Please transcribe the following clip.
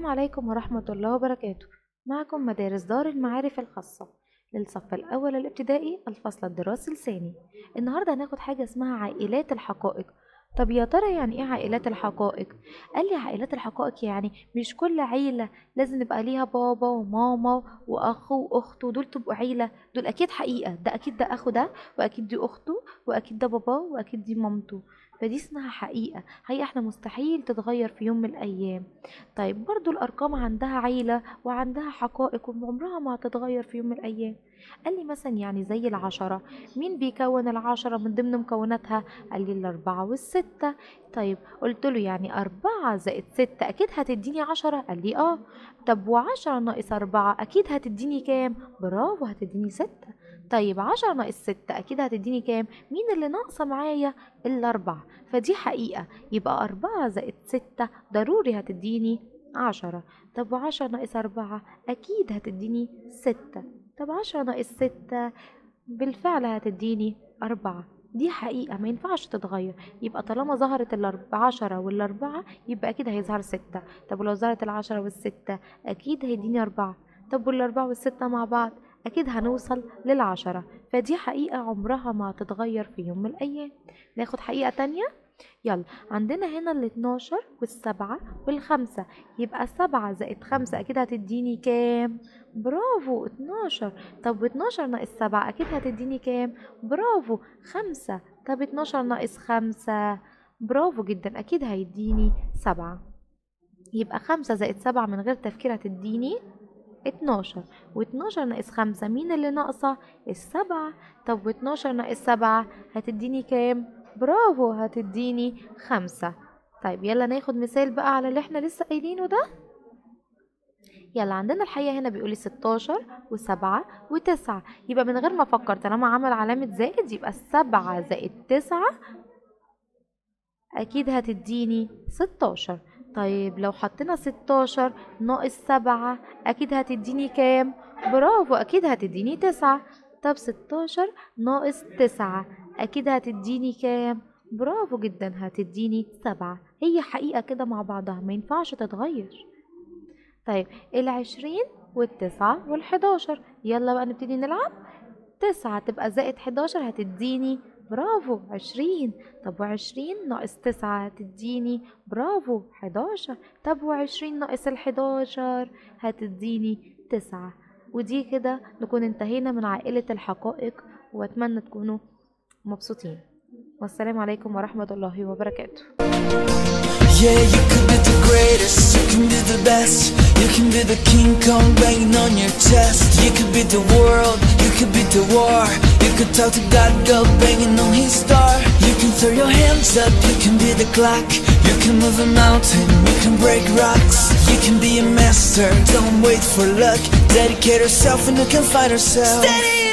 عليكم ورحمة الله وبركاته معكم مدارس دار المعارف الخاصة للصف الأول الابتدائي الفصل الدراسي الثاني النهاردة هناخد حاجة اسمها عائلات الحقائق طب يا ترى يعني ايه عائلات الحقائق قال لي عائلات الحقائق يعني مش كل عيلة لازم يبقى ليها بابا وماما واخ واخت ودول تبقوا عيلة دول اكيد حقيقة ده اكيد ده اخو ده واكيد دي اخته واكيد ده باباه واكيد دي مامته فدي اسمها حقيقة حقيقة احنا مستحيل تتغير في يوم من الأيام طيب برضو الأرقام عندها عيلة وعندها حقائق وعمرها ما هتتغير في يوم من الأيام قال لي مثلا يعني زي العشرة مين بيكون العشرة من ضمن مكوناتها قال لي الأربعة والستة طيب قلت له يعني أربعة زائد ستة أكيد هتديني عشرة قال لي آه طب وعشرة ناقص أربعة أكيد هتديني كام برافو هتديني ستة طيب عشرة ناقص ستة أكيد هتديني كام مين اللي ناقصة معايا الأربعة فدي حقيقة يبقى أربعة زائد ستة ضروري هتديني عشرة طب وعشرة ناقص أربعة أكيد هتديني ستة طب عشرة ناقص ستة بالفعل هتديني أربعة دي حقيقة ما ينفعش تتغير يبقى طالما ظهرت العشرة والأربعة يبقى أكيد هيظهر ستة طب ولو ظهرت العشرة والستة أكيد هيديني أربعة طب والأربعة والستة مع بعض أكيد هنوصل للعشرة فدي حقيقة عمرها ما هتتغير في يوم من الأيام ناخد حقيقة تانية يلا عندنا هنا ال 12 والسبعة والخمسة يبقى سبعة زائد خمسة أكيد هتديني كام؟ برافو 12 طب 12 ناقص سبعة أكيد هتديني كام؟ برافو خمسة طب 12 ناقص خمسة برافو جدا أكيد هيديني سبعة يبقى خمسة زائد سبعة من غير تفكير هتديني اتناشر واتناشر ناقص خمسة مين اللي ناقصة السبعة طب واتناشر ناقص سبعة هتديني كام برافو هتديني خمسة طيب يلا ناخد مثال بقى على اللي احنا لسه قايلينه ده يلا عندنا الحقيقة هنا بيقولي ستاشر وسبعة وتسعة يبقى من غير ما افكر طالما عمل علامة زائد يبقى السبعة زائد تسعة اكيد هتديني ستاشر طيب لو حطينا ستاشر ناقص سبعة أكيد هتديني كام؟ برافو أكيد هتديني تسعة طب ستاشر ناقص تسعة أكيد هتديني كام؟ برافو جدا هتديني سبعة هي حقيقة كده مع بعضها ما ينفعش تتغير طيب العشرين والتسعة والحداشر يلا بقى نبتدي نلعب تسعة تبقى زائد حداشر هتديني برافو عشرين طب وعشرين ناقص تسعة هتديني برافو حداشر طب وعشرين ناقص الحداشر هتديني تسعة ودي كده نكون انتهينا من عائلة الحقائق وأتمنى تكونوا مبسوطين والسلام عليكم ورحمة الله وبركاته Yeah, you could be the greatest, you can be the best You can be the King Kong banging on your chest You could be the world, you could be the war You could talk to God, go banging on his star You can throw your hands up, you can be the clock You can move a mountain, you can break rocks You can be a master, don't wait for luck Dedicate yourself and you can find yourself Steady